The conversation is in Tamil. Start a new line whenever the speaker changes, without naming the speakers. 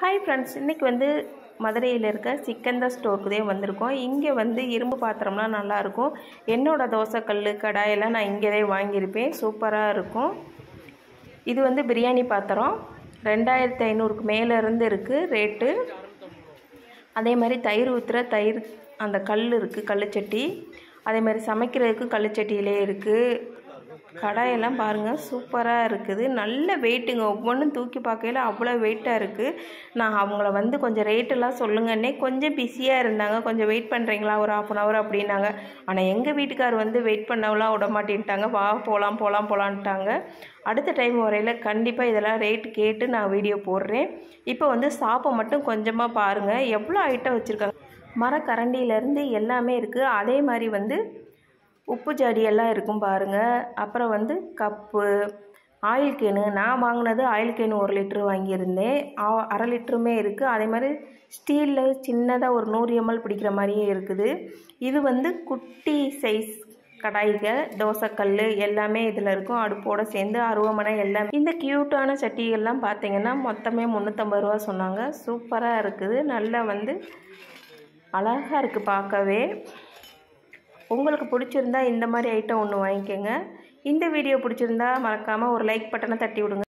ஹாய் ஃப்ரெண்ட்ஸ் இன்றைக்கி வந்து மதுரையில் இருக்க சிக்கந்தா ஸ்டோருக்கு தான் வந்திருக்கோம் இங்கே வந்து இரும்பு பாத்திரம்லாம் நல்லாயிருக்கும் என்னோடய தோசைக்கல் கடாயெல்லாம் நான் இங்கே தான் வாங்கியிருப்பேன் சூப்பராக இருக்கும் இது வந்து பிரியாணி பாத்திரம் ரெண்டாயிரத்தி ஐநூறுக்கு மேலே இருந்து இருக்குது ரேட்டு அதே மாதிரி தயிர் ஊற்றுற தயிர் அந்த கல் இருக்குது கல்லுச்சட்டி அதே மாதிரி சமைக்கிறதுக்கு கல்லுச்சட்டியிலே இருக்குது கடாயெல்லாம் பாருங்கள் சூப்பராக இருக்குது நல்ல வெயிட்டுங்க ஒவ்வொன்றும் தூக்கி பார்க்கையில அவ்வளோ வெயிட்டாக இருக்குது நான் அவங்கள வந்து கொஞ்சம் ரேட்டெல்லாம் சொல்லுங்கன்னே கொஞ்சம் பிஸியாக இருந்தாங்க கொஞ்சம் வெயிட் பண்ணுறீங்களா ஒரு ஆஃப் அன் ஹவர் அப்படின்னாங்க ஆனால் எங்கள் வீட்டுக்கார் வந்து வெயிட் பண்ணவெல்லாம் விட மாட்டேன்ட்டாங்க வா போகலாம் போகலாம் போகலான்ட்டாங்க அடுத்த டைம் வரையில் கண்டிப்பாக இதெல்லாம் ரேட் கேட்டு நான் வீடியோ போடுறேன் இப்போ வந்து சாப்பை மட்டும் கொஞ்சமாக பாருங்கள் எவ்வளோ ஐட்டம் வச்சுருக்காங்க மரக்கரண்டியிலேருந்து எல்லாமே இருக்குது அதே மாதிரி வந்து உப்பு ஜாடி எல்லாம் இருக்கும் பாருங்கள் அப்புறம் வந்து கப்பு ஆயில் கேனு நான் வாங்கினது ஆயில் கேனு ஒரு லிட்ரு வாங்கியிருந்தேன் ஆ- அரை லிட்டருமே இருக்குது அதே மாதிரி ஸ்டீலில் சின்னதாக ஒரு நூறு எம்எல் பிடிக்கிற மாதிரியே இருக்குது இது வந்து குட்டி சைஸ் கடாய்கள் தோசைக்கல் எல்லாமே இதில் இருக்கும் அடுப்போடு சேர்ந்து அருவமனை எல்லாமே இந்த க்யூட்டான சட்டிகள்லாம் பார்த்தீங்கன்னா மொத்தமே முந்நூற்றம்பது ரூபா சொன்னாங்க சூப்பராக இருக்குது நல்லா வந்து அழகாக இருக்குது பார்க்கவே உங்களுக்கு பிடிச்சிருந்தா இந்த மாதிரி ஐட்டம் ஒன்று வாங்கிக்கோங்க இந்த வீடியோ பிடிச்சிருந்தா மறக்காமல் ஒரு லைக் பட்டனை தட்டி விடுங்க